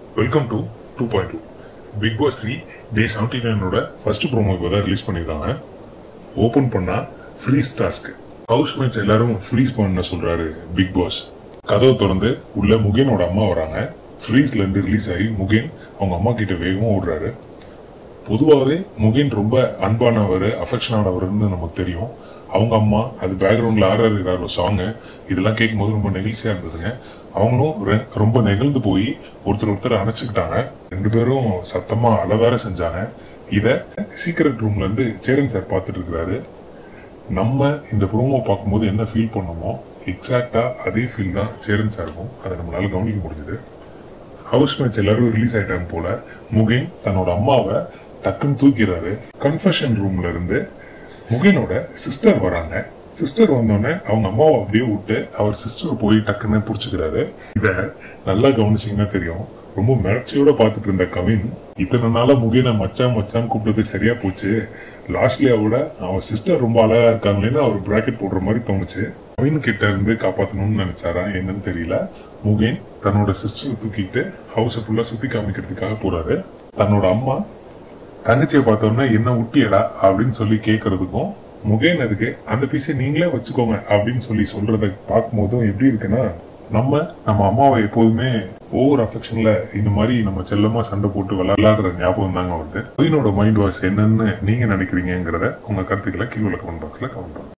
welcome to two point two Bigg Boss three day seventy நைனோட first promo இப்போ தான் release பண்ணியிருக்காங்க open பண்ணா ஃப்ரீஸ் டாஸ்க் ஹவுஸ் மேட்ஸ் எல்லாரும் ஃப்ரீஸ் பண்ண சொல்றாரு பிக் பாஸ் கதவை திறந்து உள்ள முகேனோட அம்மா வராங்க ஃப்ரீஸ்ல இருந்து ரிலீஸ் ஆகி முகேன் அவங்க அம்மா கிட்ட வேகமா ஓடுறாரு பொதுவாகவே முகின் ரொம்ப அன்பானவர் அஃபெக்ஷனானவர்னு நமக்கு தெரியும் அவங்க அம்மா அது பேக்ரவுண்ட்ல ஆடுற சாங்கு இதெல்லாம் கேட்கும்போது ரொம்ப நெகிழ்ச்சியா இருந்ததுங்க அவங்களும் ரெ- ரொம்ப நெகிழ்ந்து போய் ஒருத்தர் ஒருத்தர் அணைச்சுக்கிட்டாங்க ரெண்டு பேரும் சத்தமா அழ வேற செஞ்சாங்க இத சீக்ரெட் ரூம்ல இருந்து சேரன் சார் பார்த்துட்டு இருக்கிறாரு நம்ம இந்த ப்ரோமோ பார்க்கும்போது என்ன ஃபீல் பண்ணோமோ எக்ஸாக்டா அதே ஃபீல் தான் சேரன் சாருக்கும் அதை நம்மளால கவனிக்க முடிஞ்சது ஹவுஸ் மேட்ச் எல்லாரும் ரிலீஸ் ஆயிட்டாங்க போல முகின் தன்னோட அம்மாவை டக்குன்னு தூக்கிறாரு கன்ஃபெஷன் ரூம்ல இருந்து முகினோட சிஸ்டர் வராங்க சிஸ்டர் வந்தோடனே அவங்க அம்மாவை அப்படியே விட்டு அவர் சிஸ்டர் போய் டக்குன்னு புடிச்சுக்கிறாரு இத நல்லா கவனிச்சீங்கன்னா தெரியும் ரொம்ப மிரட்சியோட பார்த்துட்டு இருந்த கவின் இத்தனை நாளா முகினை மச்சான் மச்சான் கூப்பிட்டது சரியா போச்சு லாஸ்ட்லியா விட அவன் சிஸ்டர் ரொம்ப அழகா இருக்காங்களேன்னு அவர் பிராக்கெட் போடுற மாதிரி தோணுச்சு கவின் கிட்ட இருந்து காப்பாத்தணும்னு நினைச்சாரா என்னன்னு தெரியல முகேன் தன்னோட சிஸ்டரை தூக்கிட்டு ஹவுஸை ஃபுல்லா சுத்தி காமிக்கிறதுக்காக போறாரு தன்னோட அம்மா தங்கச்சியை பார்த்தோம்னா என்ன உட்டியடா அப்படின்னு சொல்லி கேட்கறதுக்கும் முகேன் அதுக்கு அந்த பீஸை நீங்களே வச்சுக்கோங்க அப்படின்னு சொல்லி சொல்றத பார்க்கும்போதும் எப்படி இருக்குன்னா நம்ம நம்ம அம்மாவை எப்போதுமே ஓவர் அஃபெக்ஷன்ல இந்த மாதிரி நம்ம செல்லமா சண்டை போட்டு விளையாடுற ஞாபகம் தாங்க வருது கவினோட மைண்ட் வாஷ் என்னன்னு நீங்க நினைக்கிறீங்கிறத உங்க கருத்துக்களை கீழே கமெண்ட் பாக்ஸ்ல கமெண்ட் பண்ணுங்க